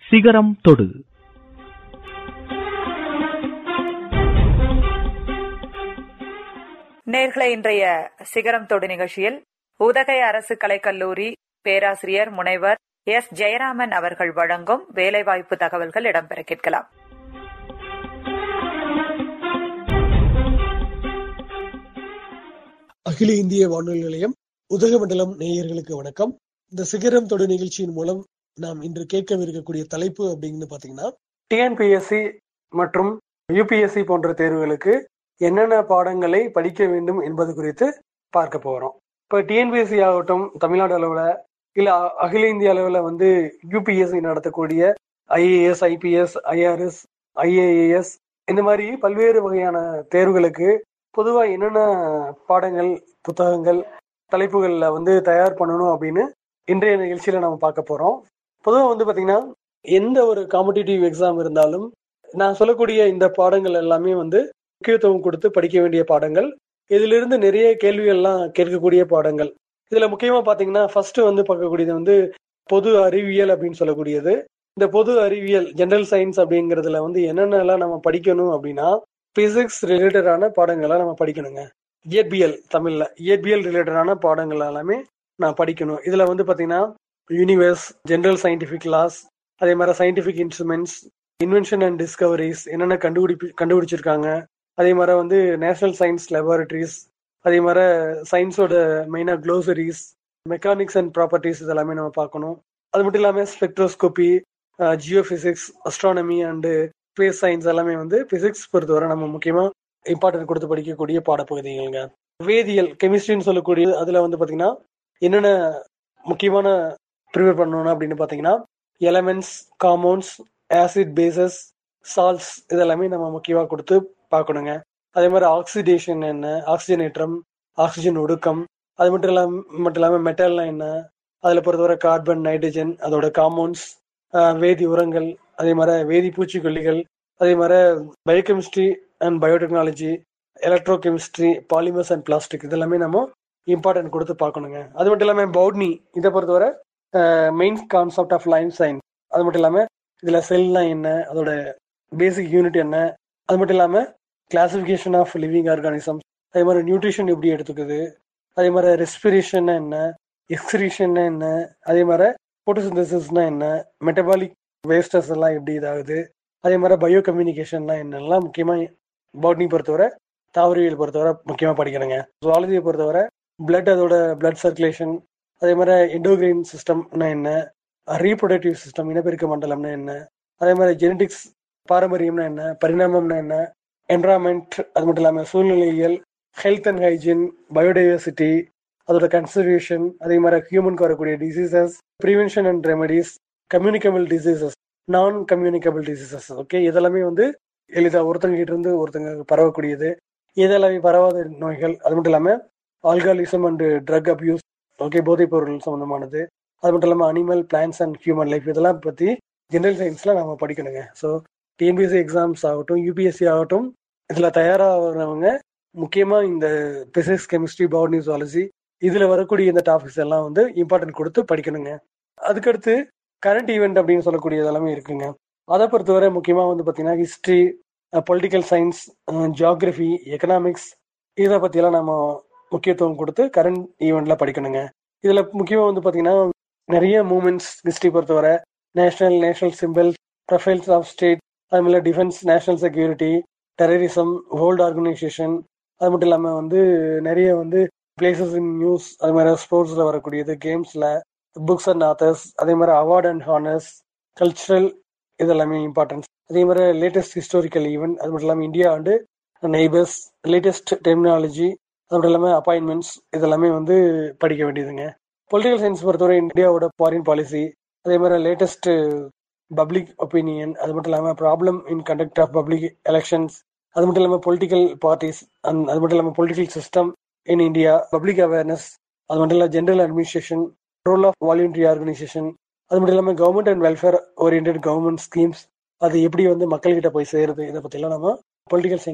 சிகரம் தொடு நேர்களை இன்றைய சிகரம் தொடு நிகழ்ச்சியில் உதகை அரசு கலைக்கல்லூரி பேராசிரியர் முனைவர் எஸ் ஜெயராமன் அவர்கள் வழங்கும் வேலைவாய்ப்பு தகவல்கள் இடம்பெற கேட்கலாம் அகில இந்திய வானொலி நிலையம் உதகமண்டலம் நேயர்களுக்கு வணக்கம் இந்த சிகரம் தொடு நிகழ்ச்சியின் மூலம் நாம் இன்று கேட்கவிருக்கக்கூடிய தலைப்பு அப்படின்னு பாத்தீங்கன்னா டிஎன்பிஎஸ்சி மற்றும் யூபிஎஸ்சி போன்ற தேர்வுகளுக்கு என்னென்ன பாடங்களை படிக்க வேண்டும் என்பது குறித்து பார்க்க போறோம் இப்போ டிஎன்பிஎஸ்சி ஆகட்டும் தமிழ்நாடு அளவில் இல்லை அகில இந்திய அளவில் வந்து யூபிஎஸ்சி நடத்தக்கூடிய ஐஏஎஸ் ஐபிஎஸ் ஐஆர்எஸ் ஐஏஏஎஸ் இந்த மாதிரி பல்வேறு வகையான தேர்வுகளுக்கு பொதுவாக என்னென்ன பாடங்கள் புத்தகங்கள் தலைப்புகளில் வந்து தயார் பண்ணணும் அப்படின்னு இன்றைய நிகழ்ச்சியில் நம்ம பார்க்க போகிறோம் பொதுவாக வந்து பார்த்தீங்கன்னா எந்த ஒரு காம்படிட்டிவ் எக்ஸாம் இருந்தாலும் நான் சொல்லக்கூடிய இந்த பாடங்கள் எல்லாமே வந்து முக்கியத்துவம் கொடுத்து படிக்க வேண்டிய பாடங்கள் இதிலிருந்து நிறைய கேள்விகள்லாம் கேட்கக்கூடிய பாடங்கள் இதில் முக்கியமாக பார்த்தீங்கன்னா ஃபர்ஸ்ட் வந்து பார்க்கக்கூடியது வந்து பொது அறிவியல் அப்படின்னு சொல்லக்கூடியது இந்த பொது அறிவியல் ஜெனரல் சயின்ஸ் அப்படிங்கிறதுல வந்து என்னென்னலாம் நம்ம படிக்கணும் அப்படின்னா பிசிக்ஸ் ரிலேட்டடான பாடங்களை நம்ம படிக்கணுங்க இயற்பியல் தமிழ்ல இயற்பியல் ரிலேட்டடான பாடங்கள் எல்லாமே நான் படிக்கணும் இதுல வந்து பாத்தீங்கன்னா யூனிவர்ஸ் ஜெனரல் சயின்டிபிக் லாஸ் அதே மாதிரி scientific instruments invention and discoveries என்னென்ன கண்டுபிடிப்பு கண்டுபிடிச்சிருக்காங்க அதே மாதிரி வந்து நேஷனல் சயின்ஸ் லெபார்டரிஸ் அதே மாதிரி சயின்ஸோட மெயினாக க்ளோசரிஸ் மெக்கானிக்ஸ் அண்ட் ப்ராப்பர்ட்டிஸ் இதெல்லாமே நம்ம பார்க்கணும் அது மட்டும் இல்லாமல் spectroscopy geophysics astronomy and space science எல்லாமே வந்து பிசிக்ஸ் பொறுத்தவரை நம்ம முக்கியமாக இம்பார்ட்டன்ட் கொடுத்து படிக்கக்கூடிய பாடப்பகுதிகள்ங்க வேதியியல் கெமிஸ்ட்ரின்னு சொல்லக்கூடிய அதில் வந்து பார்த்தீங்கன்னா என்னென்ன முக்கியமான ப்ரிப்பேர் பண்ணணும் அப்படின்னு பார்த்தீங்கன்னா elements compounds acid bases salts இதெல்லாமே நம்ம முக்கியமாக கொடுத்து பார்க்கணுங்க அதே மாதிரி ஆக்சிடேஷன் என்ன ஆக்சிஜனேற்றம் ஆக்சிஜன் ஒடுக்கம் அது மட்டும் இல்லாம மட்டும் இல்லாமல் மெட்டல்னா என்ன அதில் பொறுத்தவரை கார்பன் நைட்ரஜன் அதோட காம்பவுண்ட்ஸ் வேதி உரங்கள் அதே மாதிரி வேதி பூச்சிக்கொல்லிகள் அதே மாதிரி biochemistry and biotechnology electrochemistry polymers and plastic இதெல்லாமே நம்ம இம்பார்ட்டன்ட் கொடுத்து பார்க்கணுங்க அது மட்டும் இல்லாமல் பவுட்னி இதை பொறுத்தவரை main concept of line science அது மட்டும் இல்லாமல் இதில் செல்னா என்ன அதோட பேசிக் யூனிட் என்ன அது மட்டும் இல்லாமல் கிளாசிஃபிகேஷன் ஆஃப் லிவிங் ஆர்கானிசம் அதே மாதிரி நியூட்ரிஷன் எப்படி எடுத்துக்குது அதே மாதிரி ரெஸ்பிரேஷன் என்ன எக்ஸ்கிரீஷன் என்ன அதே மாதிரி போட்டோசிந்தசிஸ்னா என்ன மெட்டபாலிக் வேஸ்டஸ் எல்லாம் எப்படி இதாகுது அதே மாதிரி பயோ கம்யூனிகேஷன்லாம் என்னெல்லாம் முக்கியமாக பாட்னி பொறுத்தவரை தாவரவியல் பொறுத்தவரை முக்கியமாக படிக்கணுங்க ஜுவாலஜியை பொறுத்தவரை பிளட் அதோட பிளட் சர்க்குலேஷன் அதே மாதிரி எண்டோகிரைன் சிஸ்டம்னா என்ன ரீப்ரொடக்டிவ் சிஸ்டம் இனப்பெருக்க மண்டலம்னா என்ன அதே மாதிரி ஜெனடிக்ஸ் பாரம்பரியம்னா என்ன பரிணாமம்னா என்ன என்வரான்மெண்ட் அது மட்டும் இல்லாமல் சூழ்நிலையியல் ஹெல்த் அண்ட் ஹைஜீன் பயோடைவர்சிட்டி அதோட கன்சர்வேஷன் அதே மாதிரி ஹியூமனுக்கு வரக்கூடிய diseases prevention and remedies communicable diseases non communicable diseases okay இதெல்லாமே வந்து எளிதாக ஒருத்தங்க கிட்ட இருந்து ஒருத்தங்க பரவக்கூடியது இதெல்லாமே பரவாத நோய்கள் அது மட்டும் இல்லாமல் alcoholism and drug abuse okay போதைப் பொருள் சம்மந்தமானது அது மட்டும் இல்லாமல் animal plants and human life இதெல்லாம் பற்றி ஜென்ரல் சயின்ஸில் நம்ம படிக்கணுங்க ஸோ டிஎன்பிஎஸ்சி எக்ஸாம்ஸ் ஆகட்டும் யூபிஎஸ்சி ஆகட்டும் இதில் தயாராகிறவங்க முக்கியமாக இந்த பிசிக்ஸ் கெமிஸ்ட்ரி பவுட்னி ஜுவாலஜி இதில் வரக்கூடிய இந்த டாபிக்ஸ் எல்லாம் வந்து இம்பார்ட்டன்ட் கொடுத்து படிக்கணுங்க அதுக்கடுத்து கரண்ட் ஈவெண்ட் அப்படின்னு சொல்லக்கூடிய எல்லாமே இருக்குங்க அதை பொறுத்தவரை முக்கியமாக வந்து பார்த்தீங்கன்னா history political science geography economics இதை பற்றியெல்லாம் நம்ம முக்கியத்துவம் கொடுத்து கரண்ட் ஈவெண்ட்ல படிக்கணுங்க இதில் முக்கியமாக வந்து பார்த்தீங்கன்னா நிறைய மூமெண்ட்ஸ் ஹிஸ்ட்ரி பொறுத்தவரை national national symbols profiles of state அது மாதிரி defence national security terrorism world organisation அது மட்டும் இல்லாமல் வந்து நிறைய வந்து பிளேசஸ் இன் நியூஸ் அது மாதிரி ஸ்போர்ட்ஸில் வரக்கூடியது கேம்ஸில் புக்ஸ் அண்ட் ஆத்தர்ஸ் அதே மாதிரி அவார்ட் அண்ட் ஹானர்ஸ் கல்ச்சுரல் இதெல்லாமே இம்பார்ட்டன்ஸ் அதே மாதிரி லேட்டஸ்ட் ஹிஸ்டாரிக்கல் ஈவெண்ட் அது மட்டும் இல்லாமல் India and neighbours latest terminology அது மட்டும் இல்லாமல் அப்பாயின்மெண்ட்ஸ் இதெல்லாமே வந்து படிக்க வேண்டியதுங்க பொலிட்டிக்கல் சயின்ஸ் பொறுத்தவரை இந்தியாவோட ஃபாரின் பாலிசி அதே மாதிரி லேட்டஸ்ட் பப்ளிக் ஒப்பீனியன் அது மட்டும் இல்லாமல் problem in conduct of public elections அது மட்டும் இல்லாமல் பொலிட்டிக்கல் பார்ட்டிஸ் அண்ட் அது மட்டும் இல்லாமல் political system in India public awareness அது மட்டும் இல்லாமல் general administration role of voluntary organisation அது மட்டும் இல்லாமல் government and welfare oriented government schemes அது எப்படி வந்து மக்கள்கிட்ட போய் சேருது இதை பற்றிலாம் நம்ம பொலிட்டிக்கல் சயின்ஸ்